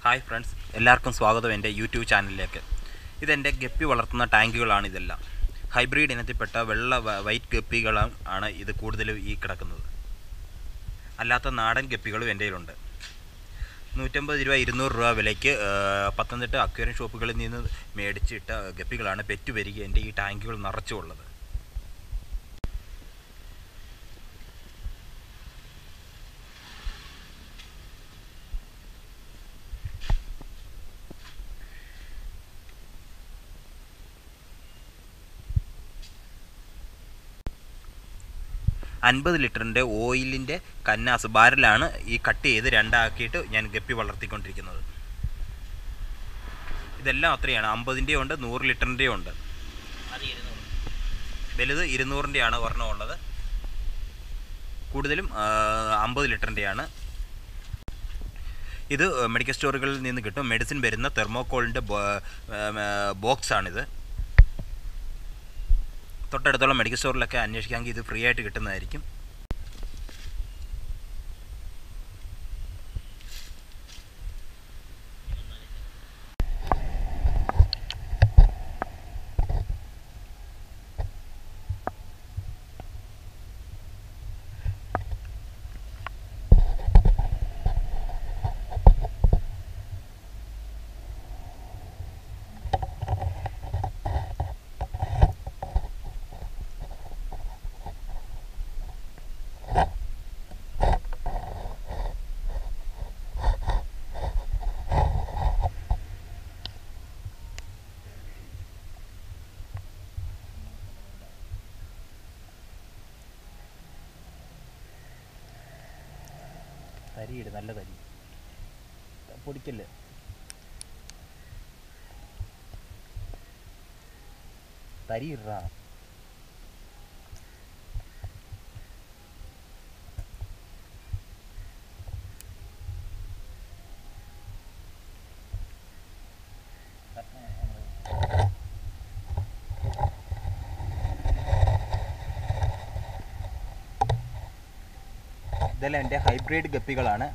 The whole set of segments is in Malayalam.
ഹായ് ഫ്രണ്ട്സ് എല്ലാവർക്കും സ്വാഗതം എൻ്റെ യൂട്യൂബ് ചാനലിലേക്ക് ഇതെൻ്റെ ഗപ്പി വളർത്തുന്ന ടാങ്കുകളാണ് ഇതെല്ലാം ഹൈബ്രിഡ് ഇനത്തിൽപ്പെട്ട വെള്ള വ- വൈറ്റ് ഗപ്പികളാണ് ആണ് ഇത് കൂടുതലും ഈ കിടക്കുന്നത് അല്ലാത്ത നാടൻ ഗപ്പികളും എൻ്റെ കയ്യിലുണ്ട് നൂറ്റമ്പത് രൂപ ഇരുന്നൂറ് രൂപ വിലയ്ക്ക് ആ, പത്തനംതിട്ട അക്വേറിയം ഷോപ്പുകളിൽ നിന്ന് മേടിച്ചിട്ട ഗപ്പികളാണ് പെറ്റ് വരിക എൻ്റെ ഈ ടാങ്കുകൾ നിറച്ചുള്ളത് അൻപത് ലിറ്ററിൻ്റെ ഓയിലിൻ്റെ കന്നാസ് ബാരലാണ് ഈ കട്ട് ചെയ്ത് രണ്ടാക്കിയിട്ട് ഞാൻ ഗപ്പി വളർത്തിക്കൊണ്ടിരിക്കുന്നത് ഇതെല്ലാം അത്രയാണ് അമ്പതിൻ്റെയും ഉണ്ട് നൂറ് ലിറ്ററിൻ്റെയും ഉണ്ട് അത് ഇരുന്നൂറ് വലുത് ഇരുന്നൂറിൻ്റെയാണ് ഒരെണ്ണം ഉള്ളത് കൂടുതലും അമ്പത് ലിറ്ററിൻ്റെയാണ് ഇത് മെഡിക്കൽ സ്റ്റോറുകളിൽ നിന്ന് കിട്ടും മെഡിസിൻ വരുന്ന തെർമോക്കോളിൻ്റെ ബോക്സാണിത് തൊട്ടടുത്തുള്ള മെഡിക്കൽ സ്റ്റോറിലൊക്കെ അന്വേഷിക്കാമെങ്കിൽ ഇത് ഫ്രീ ആയിട്ട് കിട്ടുന്നതായിരിക്കും തരിയിട് നല്ല തരി പൊടിക്കല്ലേ തരി ഇടാ ഇതെല്ലാം എൻ്റെ ഹൈബ്രിഡ് ഗപ്പികളാണ്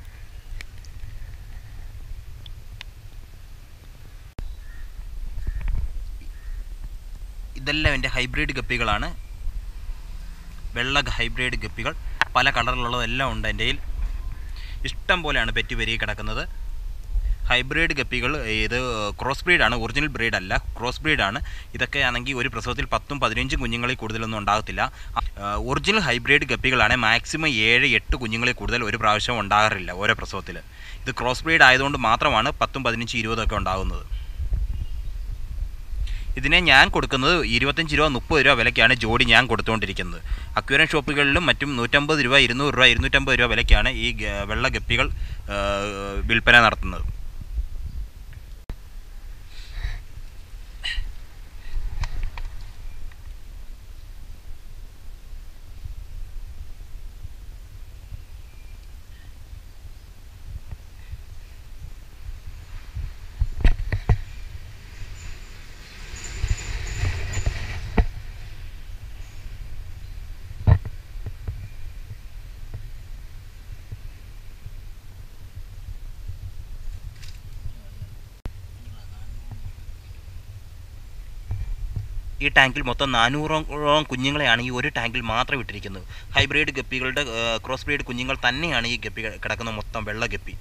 ഇതെല്ലാം എൻ്റെ ഹൈബ്രിഡ് ഗപ്പികളാണ് വെള്ള ഹൈബ്രിഡ് ഗപ്പികൾ പല കളറിലുള്ളതെല്ലാം ഉണ്ട് എൻ്റെ കയ്യിൽ ഇഷ്ടം പോലെയാണ് പെറ്റ് പെരുകി കിടക്കുന്നത് ഹൈബ്രിഡ് ഗപ്പികൾ ഇത് ക്രോസ് ബ്രീഡാണ് ഒറിജിനൽ ബ്രീഡ് അല്ല ക്രോസ് ബ്രീഡാണ് ഇതൊക്കെ ആണെങ്കിൽ ഒരു പ്രസവത്തിൽ പത്തും പതിനഞ്ചും കുഞ്ഞുങ്ങളിൽ കൂടുതലൊന്നും ഉണ്ടാകത്തില്ല ഒറിജിനൽ ഹൈബ്രിഡ് ഗപ്പികളാണ് മാക്സിമം ഏഴ് എട്ട് കുഞ്ഞുങ്ങളിൽ കൂടുതൽ ഒരു പ്രാവശ്യം ഉണ്ടാകാറില്ല ഓരോ പ്രസവത്തിൽ ഇത് ക്രോസ് ബ്രീഡ് ആയതുകൊണ്ട് മാത്രമാണ് പത്തും പതിനഞ്ച് ഇരുപതൊക്കെ ഉണ്ടാകുന്നത് ഇതിനെ ഞാൻ കൊടുക്കുന്നത് ഇരുപത്തഞ്ച് രൂപ മുപ്പത് രൂപ വിലയ്ക്കാണ് ജോഡി ഞാൻ കൊടുത്തുകൊണ്ടിരിക്കുന്നത് അക്വേറിയം ഷോപ്പുകളിലും മറ്റും നൂറ്റമ്പത് രൂപ ഇരുന്നൂറ് രൂപ ഇരുന്നൂറ്റമ്പത് രൂപ വിലയ്ക്കാണ് ഈ ഗ- വെള്ള ഗപ്പികൾ ആ, വിൽപ്പന നടത്തുന്നത് ഈ ടാങ്കിൽ മൊത്തം നാനൂറോളം കുഞ്ഞുങ്ങളെയാണ് ഈ ഒരു ടാങ്കിൽ മാത്രം ഇട്ടിരിക്കുന്നത് ഹൈബ്രിഡ് ഗപ്പികളുടെ ആ, ക്രോസ് ബ്രീഡ് കുഞ്ഞുങ്ങൾ തന്നെയാണ് ഈ ഗപ്പി കിടക്കുന്ന മൊത്തം വെള്ള ഗപ്പി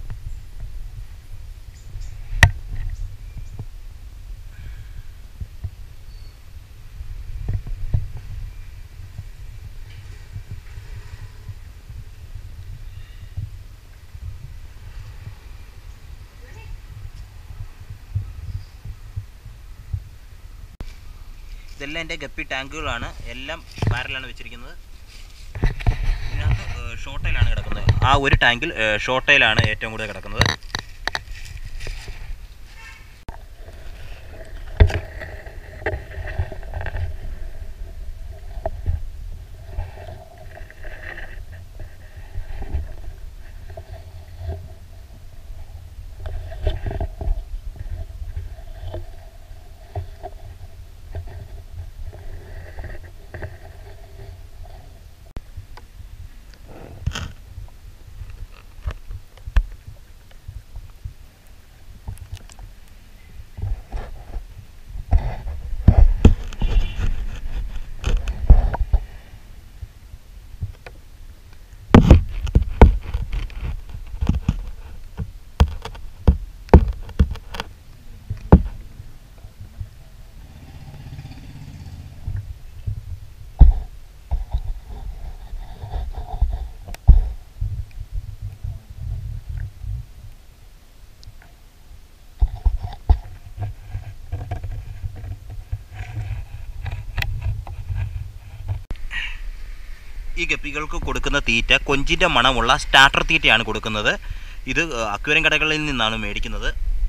ഇതെല്ലാം എൻ്റെ ഗപ്പി ടാങ്കുകളാണ് എല്ലാം ബാരലാണ് വെച്ചിരിക്കുന്നത് ഇതിനകത്ത് ഷോർട്ടയിലാണ് കിടക്കുന്നത് ആ ഒരു ടാങ്കിൽ ഷോർട്ടയിലാണ് ഏറ്റവും കൂടുതൽ കിടക്കുന്നത് ഈ ഗപ്പികൾക്ക് കൊടുക്കുന്ന തീറ്റ കൊഞ്ചിൻ്റെ മണമുള്ള സ്റ്റാർട്ടർ തീറ്റയാണ് കൊടുക്കുന്നത് ഇത് അക്വേറിയം കടകളിൽ നിന്നാണ് മേടിക്കുന്നത്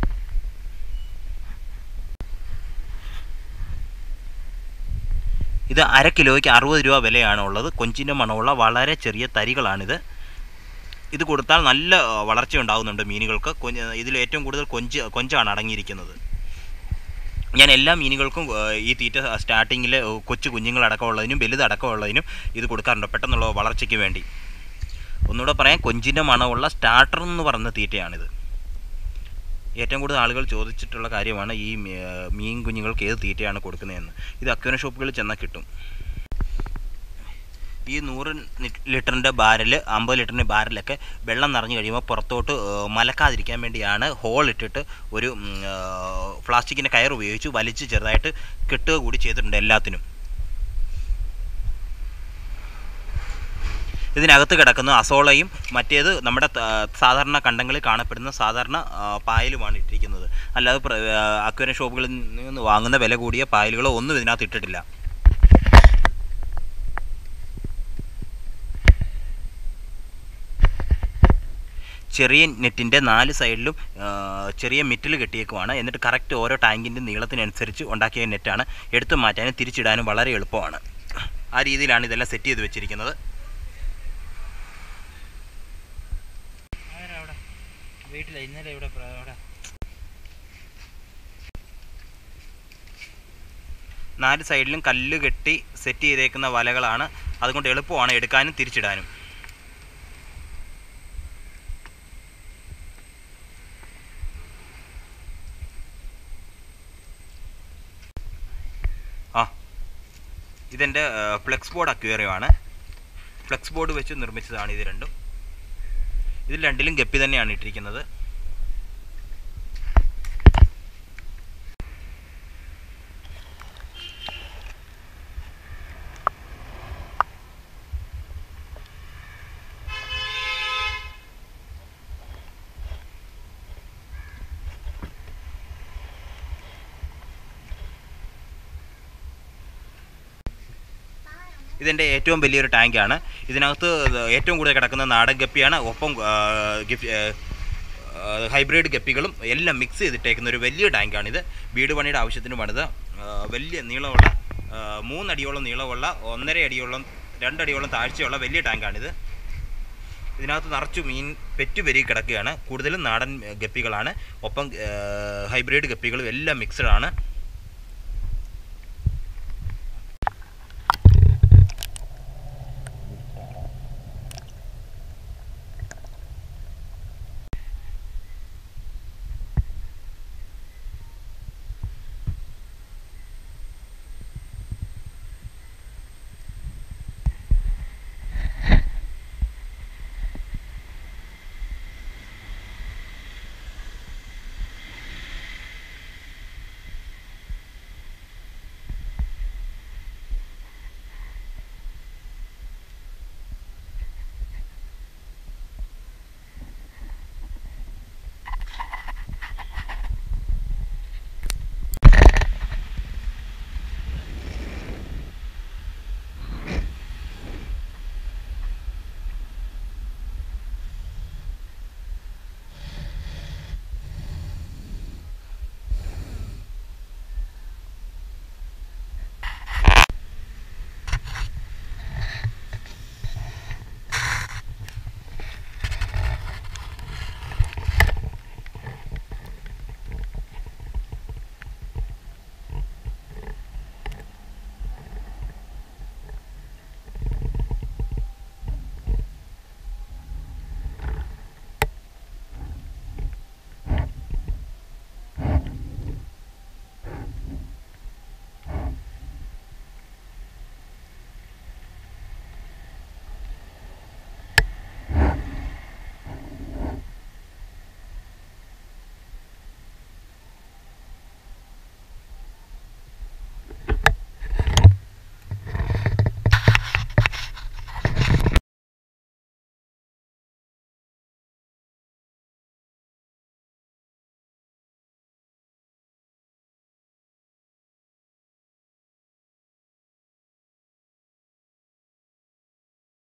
ഇത് അര കിലോയ്ക്ക് അറുപത് രൂപ വിലയാണ് ഉള്ളത് കൊഞ്ചിൻ്റെ മണമുള്ള വളരെ ചെറിയ തരികളാണിത് ഇത് കൊടുത്താൽ നല്ല ആ, വളർച്ച ഉണ്ടാകുന്നുണ്ട് മീനുകൾക്ക് കൊഞ്ച് ഇതിൽ ഏറ്റവും കൂടുതൽ കൊഞ്ച് കൊഞ്ചാണ് അടങ്ങിയിരിക്കുന്നത് ഞാൻ എല്ലാ മീനുകൾക്കും ആ, ഈ തീറ്റ സ്റ്റാർട്ടിങ്ങിൽ കൊച്ചു കുഞ്ഞുങ്ങളടക്കമുള്ളതിനും വലുതടക്കമുള്ളതിനും ഇത് കൊടുക്കാറുണ്ട് പെട്ടെന്നുള്ള വളർച്ചയ്ക്ക് വേണ്ടി ഒന്നുകൂടെ പറയാം കൊഞ്ചിൻ്റെ മണമുള്ള സ്റ്റാർട്ടർ എന്ന് പറയുന്ന തീറ്റയാണിത് ഏറ്റവും കൂടുതൽ ആളുകൾ ചോദിച്ചിട്ടുള്ള കാര്യമാണ് ഈ മീ- ആ, മീൻ കുഞ്ഞുങ്ങൾക്ക് ഏത് തീറ്റയാണ് കൊടുക്കുന്നതെന്ന് ഇത് അക്വേറിയം ഷോപ്പുകളിൽ ചെന്നാൽ കിട്ടും ഈ നൂറ് നി- ലിറ്ററിൻ്റെ ബാരൽ അമ്പത് ലിറ്ററിൻ്റെ ബാരലൊക്കെ വെള്ളം നിറഞ്ഞു കഴിയുമ്പോൾ പുറത്തോട്ട് ആ, മലക്കാതിരിക്കാൻ വേണ്ടിയാണ് ഹോൾ ഇട്ടിട്ട് ഒരു ഉം, ആ, പ്ലാസ്റ്റിക്കിൻ്റെ കയർ ഉപയോഗിച്ച് വലിച്ച് ചെറുതായിട്ട് കെട്ടുക കൂടി ചെയ്തിട്ടുണ്ട് എല്ലാത്തിനും ഇതിനകത്ത് കിടക്കുന്ന അസോളയും മറ്റേത് നമ്മുടെ ത- സാധാരണ കണ്ടങ്ങളിൽ കാണപ്പെടുന്ന സാധാരണ ആ, പായലുമാണ് ഇട്ടിരിക്കുന്നത് അല്ലാതെ പ്ര- ആ, അക്വേറിയം ഷോപ്പുകളിൽ നിന്ന് വാങ്ങുന്ന വില കൂടിയ പായലുകളോ ഒന്നും ഇതിനകത്ത് ഇട്ടിട്ടില്ല ചെറിയ നെറ്റിൻ്റെ നാല് സൈഡിലും ആ, ചെറിയ മിറ്റിൽ കെട്ടിയേക്കുവാണ് എന്നിട്ട് കറക്റ്റ് ഓരോ ടാങ്കിൻ്റെ നീളത്തിനനുസരിച്ച് ഉണ്ടാക്കിയ നെറ്റാണ് എടുത്തു മാറ്റാനും തിരിച്ചിടാനും വളരെ എളുപ്പമാണ് ആ രീതിയിലാണ് ഇതെല്ലാം സെറ്റ് ചെയ്ത് വെച്ചിരിക്കുന്നത് അവിടെ വീട്ടില ഇന്നലെ ഇവിടെ പ്ര- അവിടെ നാല് സൈഡിലും കല്ല് കെട്ടി സെറ്റ് ചെയ്തേക്കുന്ന വലകളാണ് അതുകൊണ്ട് എളുപ്പമാണ് എടുക്കാനും തിരിച്ചിടാനും ആ ഇതെൻ്റെ ഫ്ലെക്സ് ബോർഡ് അക്വേറിയമാണ് ഫ്ലെക്സ് ബോർഡ് വെച്ച് നിർമ്മിച്ചതാണ് ഇത് രണ്ടും ഇതിൽ രണ്ടിലും ഗപ്പി തന്നെയാണ് ഇട്ടിരിക്കുന്നത് ഇതിൻ്റെ ഏറ്റവും വലിയൊരു ടാങ്കാണ് ഇതിനകത്ത് ഏറ്റവും കൂടുതൽ കിടക്കുന്ന നാടൻ ഗപ്പിയാണ് ഒപ്പം ആ, ഗപ്പി ആ, ആ, ഹൈബ്രിഡ് ഗപ്പികളും എല്ലാം മിക്സ് ചെയ്തിട്ടേക്കുന്ന ഒരു വലിയ ടാങ്കാണിത് വീട് പണിയുടെ ആവശ്യത്തിന് പണിത് ആ, വലിയ നീളമുള്ള ആ, മൂന്നടിയോളം നീളമുള്ള ഒന്നര അടിയോളം രണ്ടടിയോളം താഴ്ചയുള്ള വലിയ ടാങ്കാണിത് ഇതിനകത്ത് നിറച്ചു മീൻ പെറ്റു പെരുകി കിടക്കുകയാണ് കൂടുതലും നാടൻ ഗപ്പികളാണ് ഒപ്പം ആ, ഹൈബ്രിഡ് ഗപ്പികളും എല്ലാം മിക്സഡ് ആണ്